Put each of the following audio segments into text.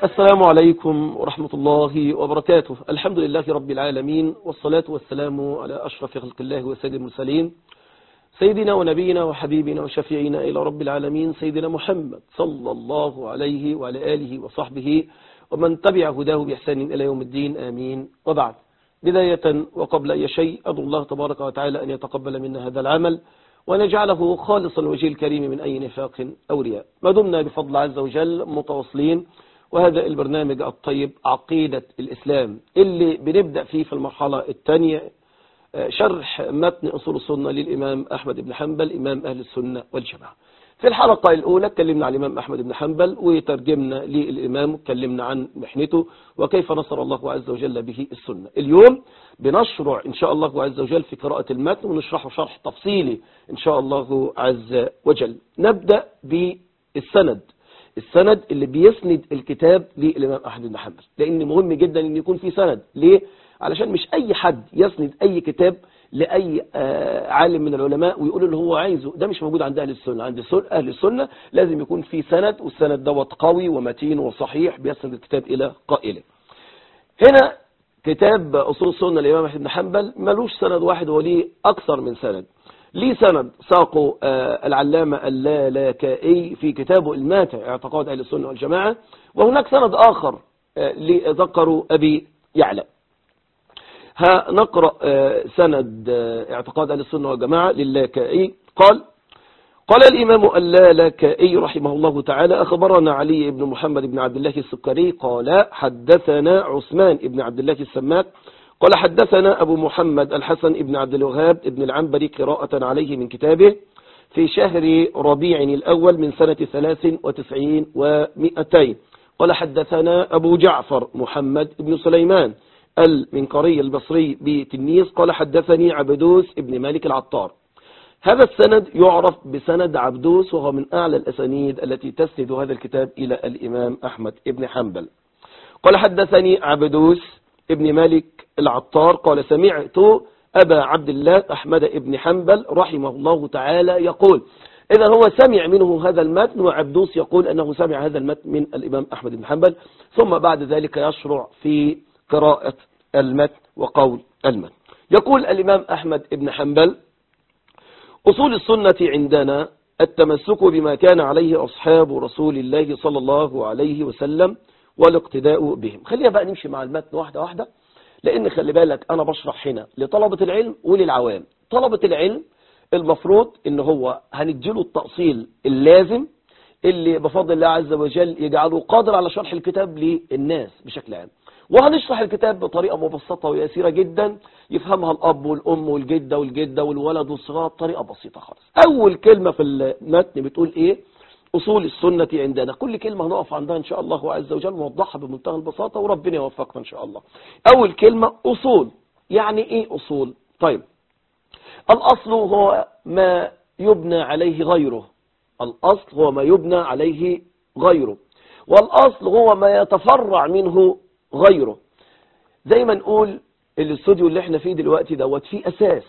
السلام عليكم ورحمة الله وبركاته الحمد لله رب العالمين والصلاة والسلام على أشرف خلق الله وسيد المرسلين سيدنا ونبينا وحبيبنا وشفيعنا إلى رب العالمين سيدنا محمد صلى الله عليه وعلى آله وصحبه ومن تبع هداه بإحسان إلى يوم الدين آمين وبعد بداية وقبل أي شيء أدعو الله تبارك وتعالى أن يتقبل منا هذا العمل ونجعله خالصا وجه الكريم من أي نفاق أو رياء ما دمنا بفضل عز وجل متواصلين وهذا البرنامج الطيب عقيدة الإسلام اللي بنبدأ فيه في المرحلة الثانية شرح متن أصول السنة للإمام أحمد بن حنبل إمام أهل السنة والجماعة في الحلقة الأولى اتكلمنا عن الإمام أحمد بن حنبل وترجمنا للإمام اتكلمنا عن محنته وكيف نصر الله عز وجل به السنة اليوم بنشرع إن شاء الله عز وجل في قراءة المتن ونشرحه شرح تفصيلي إن شاء الله عز وجل نبدأ بالسند السند اللي بيسند الكتاب للإمام أحمد بن حنبل لأن مهم جدا أن يكون في سند ليه؟ علشان مش أي حد يسند أي كتاب لأي عالم من العلماء ويقول اللي هو عايزه ده مش موجود عند أهل السنة عند أهل السنة لازم يكون في سند والسند دوت قوي ومتين وصحيح بيسند الكتاب إلى قائله هنا كتاب أصول السنة الإمام أحمد بن حنبل ملوش سند واحد هو ليه أكثر من سند ليه سند ساقه العلامة اللالكائي في كتابه الماتع اعتقاد أهل السنة والجماعة وهناك سند آخر ذكروا أبي يعلى هنقرأ سند اعتقاد أهل السنة والجماعة للالكائي قال قال الإمام اللالكائي رحمه الله تعالى أخبرنا علي بن محمد بن عبد الله السكري قال حدثنا عثمان بن عبد الله السماك قال حدثنا أبو محمد الحسن بن عبد الوهاب بن العنبري قراءة عليه من كتابه في شهر ربيع الأول من سنة ثلاث وتسعين ومئتين قال حدثنا أبو جعفر محمد بن سليمان المنقري البصري بتنيس قال حدثني عبدوس بن مالك العطار هذا السند يعرف بسند عبدوس وهو من أعلى الأسانيد التي تسند هذا الكتاب إلى الإمام أحمد بن حنبل قال حدثني عبدوس ابن مالك العطار قال سمعت أبا عبد الله أحمد بن حنبل رحمه الله تعالى يقول إذا هو سمع منه هذا المتن وعبدوس يقول أنه سمع هذا المتن من الإمام أحمد بن حنبل ثم بعد ذلك يشرع في قراءة المتن وقول المتن يقول الإمام أحمد بن حنبل أصول السنة عندنا التمسك بما كان عليه أصحاب رسول الله صلى الله عليه وسلم والاقتداء بهم خلينا بقى نمشي مع المتن واحدة واحدة لأن خلي بالك أنا بشرح هنا لطلبة العلم وللعوام طلبة العلم المفروض ان هو هنديله التأصيل اللازم اللي بفضل الله عز وجل يجعله قادر على شرح الكتاب للناس بشكل عام وهنشرح الكتاب بطريقة مبسطة ويسيرة جدا يفهمها الأب والأم والجدة والجدة والولد والصغار بطريقة بسيطة خالص أول كلمة في المتن بتقول إيه أصول السنة عندنا كل كلمة هنقف عندها إن شاء الله عز وجل ونوضحها بمنتهى البساطة وربنا يوفقنا إن شاء الله أول كلمة أصول يعني إيه أصول طيب الأصل هو ما يبنى عليه غيره الأصل هو ما يبنى عليه غيره والأصل هو ما يتفرع منه غيره زي ما نقول الاستوديو اللي احنا فيه دلوقتي دوت فيه أساس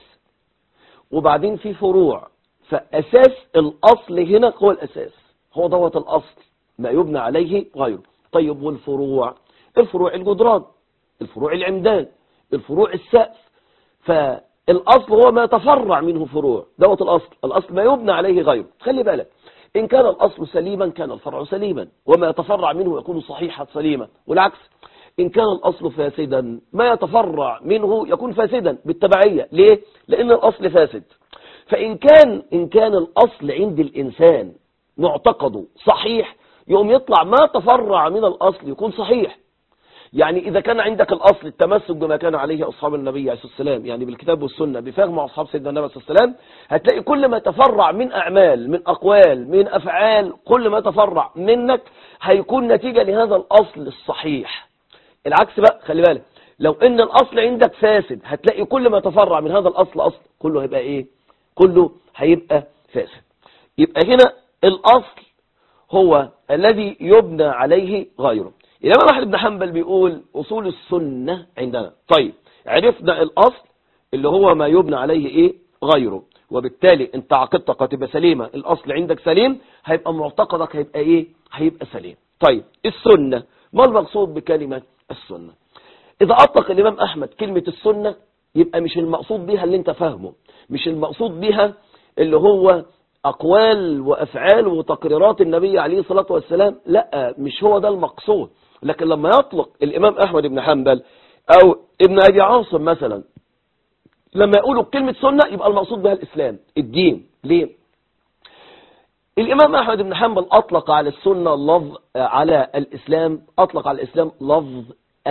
وبعدين فيه فروع فأساس الأصل هنا هو الأساس هو دوت الأصل ما يبنى عليه غيره طيب والفروع الفروع الجدران الفروع العمدان الفروع السقف فالأصل هو ما يتفرع منه فروع دوت الأصل الأصل ما يبنى عليه غيره خلي بالك إن كان الأصل سليما كان الفرع سليما وما يتفرع منه يكون صحيحا سليما والعكس إن كان الأصل فاسدا ما يتفرع منه يكون فاسدا بالتبعية ليه؟ لأن الأصل فاسد فإن كان, إن كان الأصل عند الإنسان معتقده صحيح يقوم يطلع ما تفرع من الأصل يكون صحيح يعني إذا كان عندك الأصل التمسك بما كان عليه أصحاب النبي عليه الصلاة والسلام يعني بالكتاب والسنة بفهم أصحاب سيدنا النبي عليه الصلاة والسلام هتلاقي كل ما تفرع من أعمال من أقوال من أفعال كل ما تفرع منك هيكون نتيجة لهذا الأصل الصحيح العكس بقى خلي بالك لو ان الاصل عندك فاسد هتلاقي كل ما تفرع من هذا الاصل اصل كله هيبقى ايه كله هيبقى فاسد يبقى هنا الاصل هو الذي يبنى عليه غيره الامام احمد بن حنبل بيقول اصول السنة عندنا طيب عرفنا الاصل اللي هو ما يبنى عليه ايه غيره وبالتالي انت عقيدتك هتبقى سليمة الاصل عندك سليم هيبقى معتقدك هيبقى ايه هيبقى سليم طيب السنة ما المقصود بكلمة السنة إذا أطلق الإمام أحمد كلمة السنة يبقى مش المقصود بها اللي انت فاهمه مش المقصود بها اللي هو أقوال وأفعال وتقريرات النبي عليه الصلاة والسلام لا مش هو ده المقصود لكن لما يطلق الإمام أحمد بن حنبل أو ابن أبي عاصم مثلا لما يقولوا كلمة سنة يبقى المقصود بها الإسلام الدين ليه الإمام أحمد بن حنبل أطلق على السنة لفظ على الإسلام أطلق على الإسلام لفظ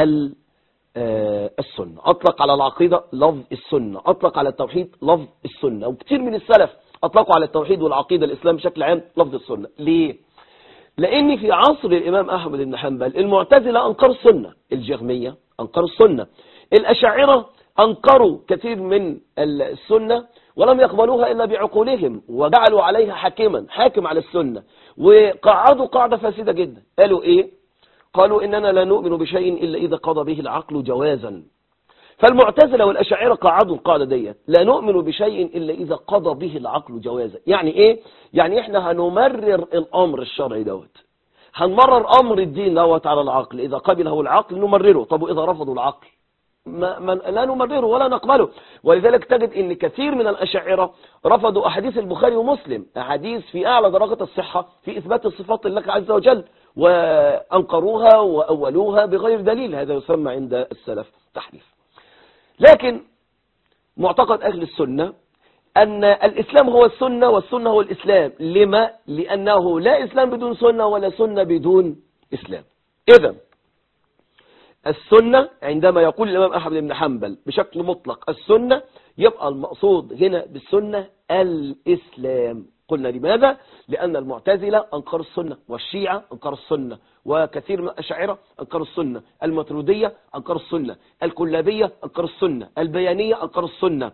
السنة أطلق على العقيدة لفظ السنة أطلق على التوحيد لفظ السنة وكثير من السلف أطلقوا على التوحيد والعقيدة الإسلام بشكل عام لفظ السنة ليه؟ لأن في عصر الإمام أحمد بن حنبل المعتزلة أنكروا السنة الجهمية أنكروا السنة الأشاعرة أنكروا كثير من السنة ولم يقبلوها إلا بعقولهم وجعلوا عليها حاكما حاكم على السنة وقعدوا قاعدة فاسدة جدا قالوا إيه قالوا إننا لا نؤمن بشيء إلا إذا قضى به العقل جوازا فالمعتزلة والأشاعرة قعدوا القاعدة دي لا نؤمن بشيء إلا إذا قضى به العقل جوازا يعني إيه يعني إحنا هنمرر الأمر الشرعي دوت هنمرر أمر الدين دوت على العقل إذا قبله العقل نمرره طب وإذا رفضوا العقل ما ما لا نمرره ولا نقبله ولذلك تجد ان كثير من الأشاعرة رفضوا أحاديث البخاري ومسلم أحاديث في أعلى درجة الصحة في إثبات الصفات لله عز وجل وأنكروها وأولوها بغير دليل هذا يسمى عند السلف تحريف لكن معتقد أهل السنة أن الإسلام هو السنة والسنة هو الإسلام لما؟ لأنه لا إسلام بدون سنة ولا سنة بدون إسلام إذا السنة عندما يقول الإمام أحمد بن حنبل بشكل مطلق السنة يبقى المقصود هنا بالسنة الإسلام قلنا لماذا؟ لأن المعتزلة أنكروا السنة والشيعة أنكروا السنة وكثير من الأشاعرة أنكروا السنة المترودية أنكروا السنة الكلابية أنكروا السنة البيانية أنكروا السنة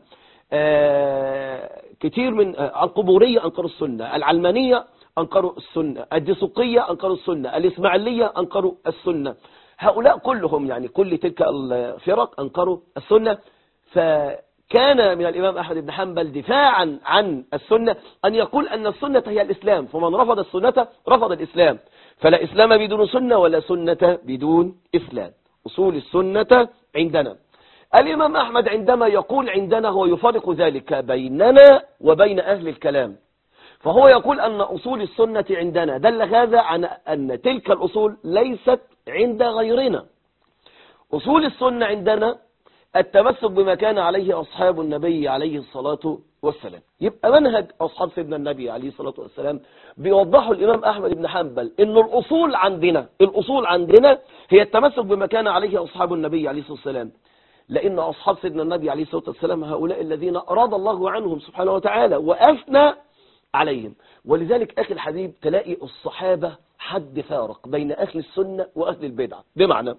آه كثير من آه القبورية أنكروا السنة العلمانية أنكروا السنة الدسوقية أنكروا السنة الإسماعيلية أنكروا السنة هؤلاء كلهم يعني كل تلك الفرق أنكروا السنة فكان من الإمام أحمد بن حنبل دفاعا عن السنة أن يقول أن السنة هي الإسلام فمن رفض السنة رفض الإسلام فلا إسلام بدون سنة ولا سنة بدون إسلام أصول السنة عندنا الإمام أحمد عندما يقول عندنا هو يفرق ذلك بيننا وبين أهل الكلام فهو يقول أن أصول السنة عندنا دل هذا عن أن تلك الأصول ليست عند غيرنا أصول السنة عندنا التمسك بما كان عليه أصحاب النبي عليه الصلاة والسلام يبقى منهج أصحاب سيدنا النبي عليه الصلاة والسلام بيوضحوا الإمام أحمد بن حنبل إن الأصول عندنا الأصول عندنا هي التمسك بما كان عليه أصحاب النبي عليه الصلاة والسلام لأن أصحاب سيدنا النبي عليه الصلاة والسلام هؤلاء الذين أراد الله عنهم سبحانه وتعالى وأثنى عليهم ولذلك أخي الحبيب تلاقي الصحابة حد فارق بين أهل السنة وأهل البدعة بمعنى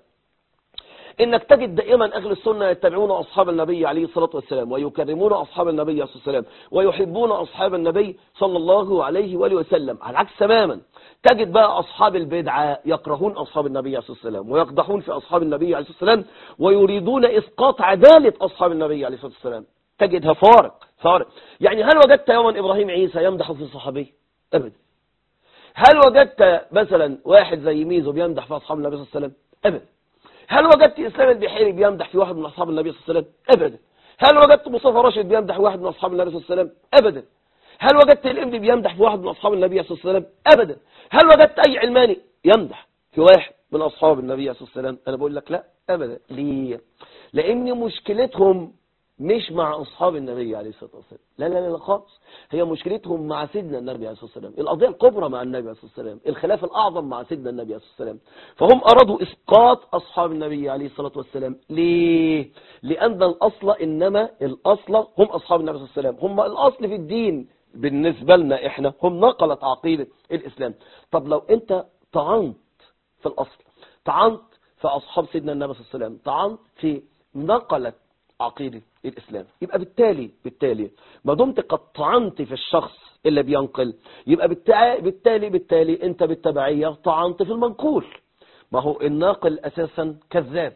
انك تجد دائما اهل السنة يتبعون اصحاب النبي عليه الصلاة والسلام ويكرمون اصحاب النبي عليه الصلاة والسلام ويحبون اصحاب النبي صلى الله عليه وآله وسلم على العكس تماما تجد بقى اصحاب البدعة يكرهون اصحاب النبي عليه الصلاة والسلام ويقدحون في اصحاب النبي عليه الصلاة والسلام ويريدون اسقاط عدالة اصحاب النبي عليه الصلاة والسلام تجدها فارق فارق يعني هل وجدت يوما ابراهيم عيسى يمدح في الصحابي ابدا هل وجدت مثلا واحد زي ميزو بيمدح في اصحاب النبي صلى الله عليه وسلم ابدا هل وجدت اسلام البحيري بيمدح في واحد من اصحاب النبي صلى الله عليه وسلم ابدا هل وجدت مصطفى راشد بيمدح في واحد من اصحاب النبي صلى الله عليه وسلم ابدا هل وجدت الامدي بيمدح في واحد من اصحاب النبي صلى الله عليه وسلم ابدا هل وجدت اي علماني يمدح في واحد من اصحاب النبي صلى الله عليه وسلم انا بقول لك لا ابدا ليه لان مشكلتهم مش مع أصحاب النبي عليه الصلاة والسلام لا لا لا خالص هي مشكلتهم مع سيدنا النبي عليه الصلاة والسلام القضية الكبرى مع النبي عليه الصلاة والسلام الخلاف الأعظم مع سيدنا النبي عليه الصلاة والسلام فهم أرادوا إسقاط أصحاب النبي عليه الصلاة والسلام ليه؟ لأن الأصل إنما الأصل هم أصحاب النبي صلى الله عليه وسلم هم الأصل في الدين بالنسبة لنا إحنا هم نقلة عقيدة الإسلام طب لو أنت طعنت في الأصل طعنت في أصحاب سيدنا النبي صلى الله عليه وسلم طعنت في نقلة عقيدة الإسلام يبقى بالتالي بالتالي ما دمت قد طعنت في الشخص اللي بينقل يبقى بالتالي بالتالي انت بالتبعية طعنت في المنقول ما هو الناقل أساسا كذاب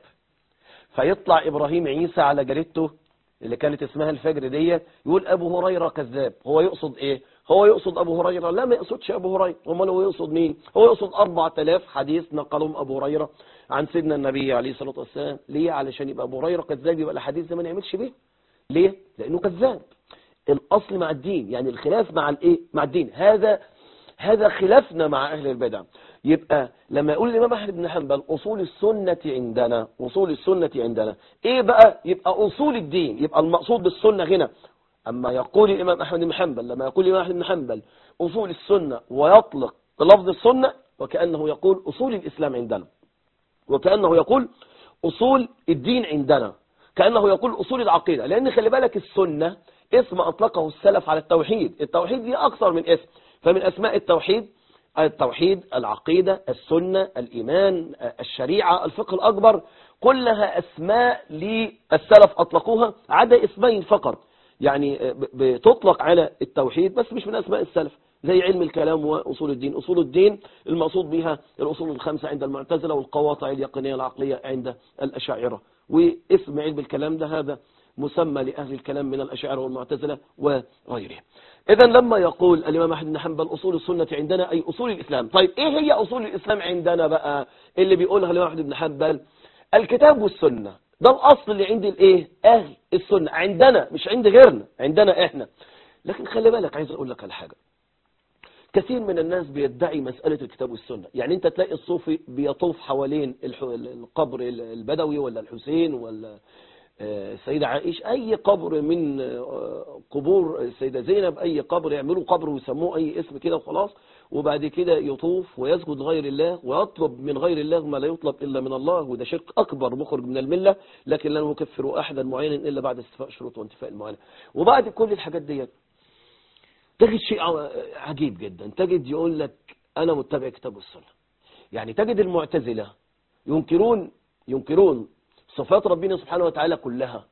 فيطلع إبراهيم عيسى على جريدته اللي كانت اسمها الفجر دي يقول أبو هريرة كذاب هو يقصد إيه هو يقصد أبو هريرة لا ما يقصدش أبو هريرة امال هو يقصد مين هو يقصد 4000 حديث نقلهم أبو هريرة عن سيدنا النبي عليه الصلاة والسلام ليه علشان يبقى أبو هريرة كذاب يبقى الحديث ده ما نعملش به ليه لأنه كذاب الأصل مع الدين يعني الخلاف مع الايه مع الدين هذا هذا خلافنا مع أهل البدع يبقى لما يقول الإمام أحمد بن حنبل أصول السنة عندنا أصول السنة عندنا إيه بقى يبقى أصول الدين يبقى المقصود بالسنة هنا أما يقول الإمام أحمد بن حنبل لما يقول الإمام أحمد بن حنبل أصول السنة ويطلق لفظ السنة وكأنه يقول أصول الإسلام عندنا وكأنه يقول أصول الدين عندنا كأنه يقول أصول العقيدة لأن خلي بالك السنة اسم أطلقه السلف على التوحيد التوحيد دي أكثر من اسم فمن أسماء التوحيد التوحيد العقيدة السنة الإيمان الشريعة الفقه الأكبر كلها أسماء للسلف أطلقوها عدا اسمين فقط يعني بتطلق على التوحيد بس مش من أسماء السلف زي علم الكلام وأصول الدين أصول الدين المقصود بها الأصول الخمسة عند المعتزلة والقواطع اليقينية العقلية عند الأشاعرة واسم علم الكلام ده هذا مسمى لأهل الكلام من الأشاعرة والمعتزلة وغيرهم إذا لما يقول الإمام أحمد بن حنبل أصول السنة عندنا أي أصول الإسلام طيب إيه هي أصول الإسلام عندنا بقى اللي بيقولها الإمام أحمد بن حنبل الكتاب والسنة ده الأصل اللي عند الإيه أهل السنة عندنا مش عند غيرنا عندنا إحنا لكن خلي بالك عايز أقول لك على حاجة كثير من الناس بيدعي مسألة الكتاب والسنة يعني انت تلاقي الصوفي بيطوف حوالين القبر البدوي ولا الحسين ولا السيدة عائشة أي قبر من قبور السيدة زينب أي قبر يعملوا قبر ويسموه أي اسم كده وخلاص وبعد كده يطوف ويسجد غير الله ويطلب من غير الله ما لا يطلب إلا من الله وده شرك أكبر مخرج من الملة لكن لا نكفر أحدا معينا إلا بعد استفاء شروط وانتفاء المعاناة وبعد كل الحاجات ديت تجد شيء عجيب جدا تجد يقول لك أنا متبع كتاب السنة يعني تجد المعتزلة ينكرون ينكرون صفات ربنا سبحانه وتعالى كلها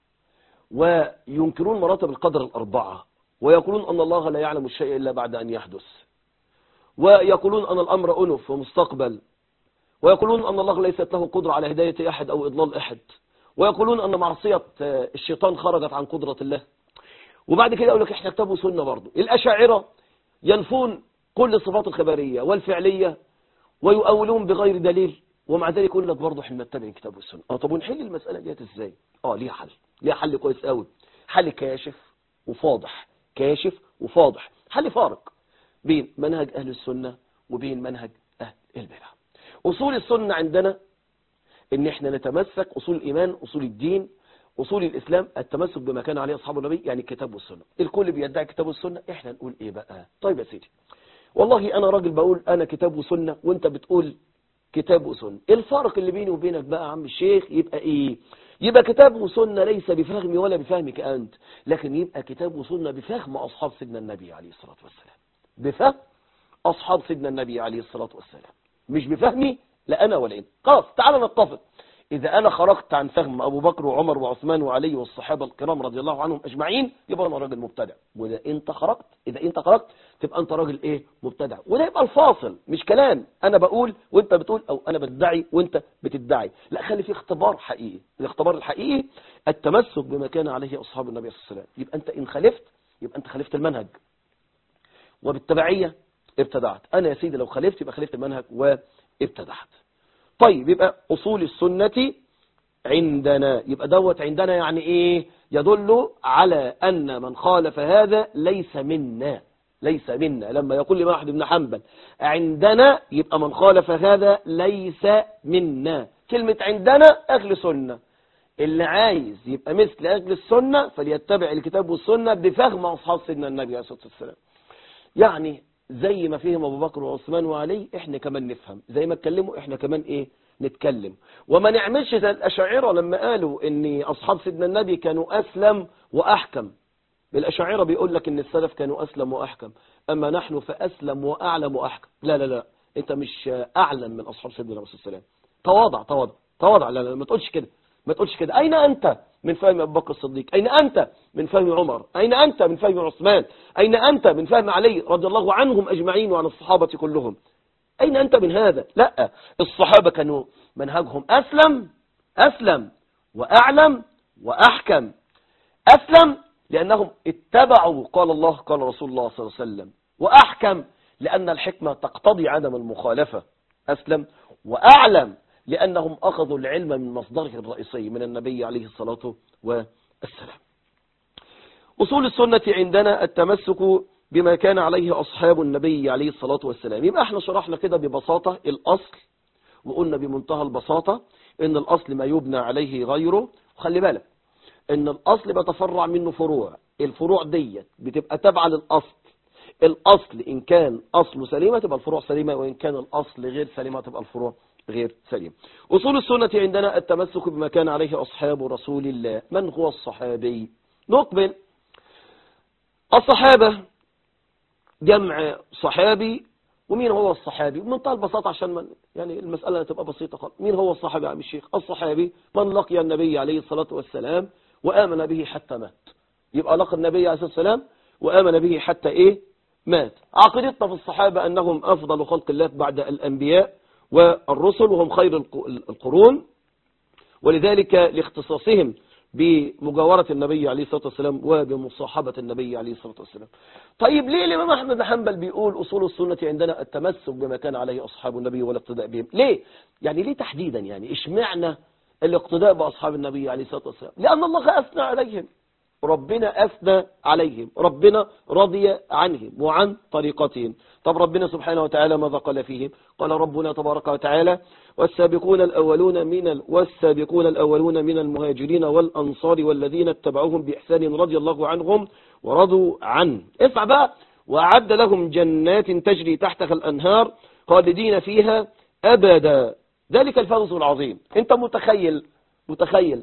وينكرون مراتب القدر الأربعة ويقولون أن الله لا يعلم الشيء إلا بعد أن يحدث ويقولون أن الأمر أنف ومستقبل ويقولون أن الله ليست له قدرة على هداية أحد أو إضلال أحد ويقولون أن معصية الشيطان خرجت عن قدرة الله وبعد كده يقول لك احنا كتاب وسنة برضه الأشاعرة ينفون كل الصفات الخبرية والفعلية ويؤولون بغير دليل ومع ذلك يقول لك برضه احنا نتبع الكتاب والسنة اه طب ونحل المسألة ديت ازاي اه ليها حل ليها حل كويس قوي حل كاشف وفاضح كاشف وفاضح حل فارق بين منهج أهل السنة وبين منهج أهل البدع أصول السنة عندنا ان احنا نتمسك أصول الإيمان أصول الدين أصول الإسلام التمسك بما كان عليه أصحاب النبي يعني الكتاب والسنة الكل بيدعي الكتاب والسنة احنا نقول ايه بقى طيب يا سيدي والله أنا راجل بقول أنا كتاب وسنة وانت بتقول كتاب وسنة الفرق اللي بيني وبينك بقى يا عم الشيخ يبقى ايه يبقى كتاب وسنة ليس بفهمي ولا بفهمك أنت لكن يبقى كتاب وسنة بفهم أصحاب سيدنا النبي عليه الصلاة والسلام بفهم أصحاب سيدنا النبي عليه الصلاة والسلام مش بفهمي لا أنا ولا أنت خلاص تعال نتفق إذا أنا خرجت عن فهم أبو بكر وعمر وعثمان وعلي والصحابة الكرام رضي الله عنهم أجمعين يبقى أنا راجل مبتدع وإذا أنت خرجت إذا أنت خرجت تبقى أنت راجل إيه مبتدع وده يبقى الفاصل مش كلام أنا بقول وأنت بتقول أو أنا بدعي وأنت بتدعي لا خلي فيه اختبار حقيقي الاختبار الحقيقي التمسك بما كان عليه أصحاب النبي صلى الله عليه وسلم يبقى أنت إن خالفت يبقى أنت خالفت المنهج وبالتبعية ابتدعت أنا يا سيدي لو خالفت يبقى خالفت المنهج وابتدعت طيب يبقى أصول السنة عندنا يبقى دوت عندنا يعني ايه يدل على ان من خالف هذا ليس منا ليس منا لما يقول لي واحد بن حنبل عندنا يبقى من خالف هذا ليس منا كلمة عندنا أهل سنة اللي عايز يبقى مثل أهل السنة فليتبع الكتاب والسنة بفهم أصحاب سيدنا النبي عليه الصلاة والسلام يعني زي ما فهم أبو بكر وعثمان وعلي احنا كمان نفهم زي ما اتكلموا احنا كمان ايه نتكلم وما نعملش زي الأشاعرة لما قالوا ان أصحاب سيدنا النبي كانوا أسلم وأحكم الأشاعرة بيقول لك ان السلف كانوا أسلم وأحكم أما نحن فأسلم وأعلم وأحكم لا لا لا انت مش أعلم من أصحاب سيدنا النبي صلى الله عليه وسلم تواضع تواضع تواضع لا لا ما تقولش كده ما تقولش كده أين أنت من فهم أبو بكر الصديق أين أنت من فهم عمر أين أنت من فهم عثمان أين أنت من فهم علي رضي الله عنهم أجمعين وعن الصحابة كلهم أين أنت من هذا لا الصحابة كانوا منهجهم أسلم أسلم وأعلم وأحكم أسلم لأنهم اتبعوا قال الله قال رسول الله صلى الله عليه وسلم وأحكم لأن الحكمة تقتضي عدم المخالفة أسلم وأعلم لأنهم أخذوا العلم من مصدره الرئيسي من النبي عليه الصلاة والسلام أصول السنة عندنا التمسك بما كان عليه أصحاب النبي عليه الصلاة والسلام يبقى احنا شرحنا كده ببساطة الأصل وقلنا بمنتهى البساطة ان الأصل ما يبنى عليه غيره وخلي بالك ان الأصل بيتفرع منه فروع الفروع ديت بتبقى تابعة للأصل الأصل إن كان أصله سليمة تبقى الفروع سليمة وإن كان الأصل غير سليمة تبقى الفروع غير سليمة أصول السنة عندنا التمسك بما كان عليه أصحاب رسول الله من هو الصحابي نقبل الصحابة جمع صحابي ومين هو الصحابي بمنتهى البساطة عشان من يعني المسألة تبقى بسيطة خالص مين هو الصحابي يا عم الشيخ الصحابي من لقي النبي عليه الصلاة والسلام وآمن به حتى مات يبقى لقى النبي عليه الصلاة والسلام وآمن به حتى إيه مات عقيدتنا في الصحابة أنهم أفضل خلق الله بعد الأنبياء والرسل وهم خير القرون ولذلك لاختصاصهم بمجاورة النبي عليه الصلاة والسلام وبمصاحبة النبي عليه الصلاة والسلام طيب ليه الإمام أحمد بن حنبل بيقول أصول السنة عندنا التمسك بما كان عليه أصحاب النبي والاقتداء بهم ليه يعني ليه تحديدا يعني اشمعنى الاقتداء بأصحاب النبي عليه الصلاة والسلام لأن الله أثنى عليهم ربنا أثنى عليهم ربنا رضي عنهم وعن طريقتهم طب ربنا سبحانه وتعالى ماذا قال فيهم قال ربنا تبارك وتعالى والسابقون الأولون من ال... والسابقون الأولون من المهاجرين والأنصار والذين اتبعوهم بإحسان رضي الله عنهم ورضوا عنه اسمع بقى وأعد لهم جنات تجري تحتها الأنهار خالدين فيها أبدا ذلك الفوز العظيم انت متخيل متخيل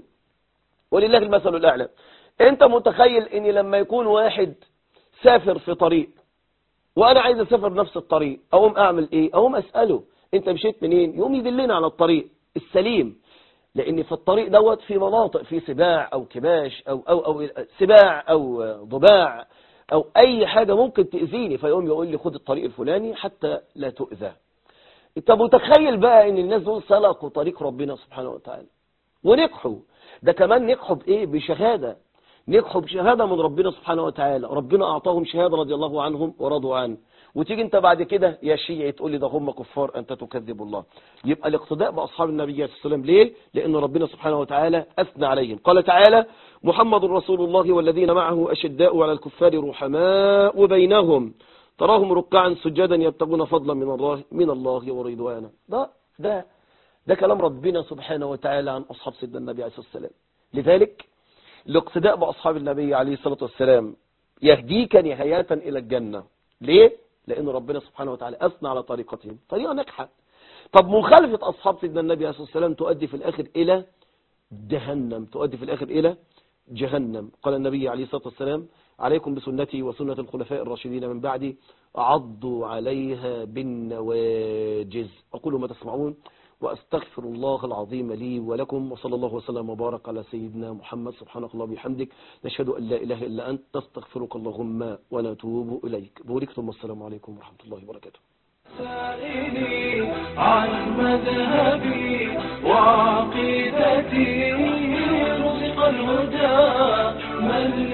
ولله المثل الأعلى انت متخيل ان لما يكون واحد سافر في طريق وانا عايز اسافر نفس الطريق اقوم اعمل ايه اقوم اسأله انت مشيت منين يقوم يدلنا على الطريق السليم لان في الطريق دوت في مناطق في سباع او كباش او او او سباع او ضباع او اي حاجة ممكن تأذيني فيقوم يقول لي خد الطريق الفلاني حتى لا تؤذى انت متخيل بقى ان الناس دول سلكوا طريق ربنا سبحانه وتعالى ونجحوا ده كمان نجحوا بايه بشهادة نجحوا بشهادة من ربنا سبحانه وتعالى ربنا أعطاهم شهادة رضي الله عنهم ورضوا عنه وتيجي انت بعد كده يا شيعي تقول لي ده هم كفار انت تكذب الله يبقى الاقتداء باصحاب النبي صلى الله عليه وسلم ليه لان ربنا سبحانه وتعالى اثنى عليهم قال تعالى محمد رسول الله والذين معه اشداء على الكفار رحماء بينهم تراهم ركعا سجدا يبتغون فضلا من الله من الله ورضوانا ده ده ده كلام ربنا سبحانه وتعالى عن اصحاب سيدنا النبي عليه الصلاه والسلام لذلك الاقتداء بأصحاب النبي عليه الصلاة والسلام يهديك نهاية إلى الجنة ليه؟ لأن ربنا سبحانه وتعالى أثنى على طريقتهم طريقة ناجحة طب مخالفة أصحاب سيدنا النبي عليه الصلاة والسلام تؤدي في الآخر إلى جهنم تؤدي في الآخر إلى جهنم قال النبي عليه الصلاة والسلام عليكم بسنتي وسنة الخلفاء الراشدين من بعدي عضوا عليها بالنواجز أقول ما تسمعون وأستغفر الله العظيم لي ولكم وصلى الله وسلم وبارك على سيدنا محمد سبحانك الله وبحمدك نشهد أن لا إله إلا أنت نستغفرك اللهم ونتوب إليك بورك ثم السلام عليكم ورحمة الله وبركاته سائلي عن مذهبي وعقيدتي رزق الهدى من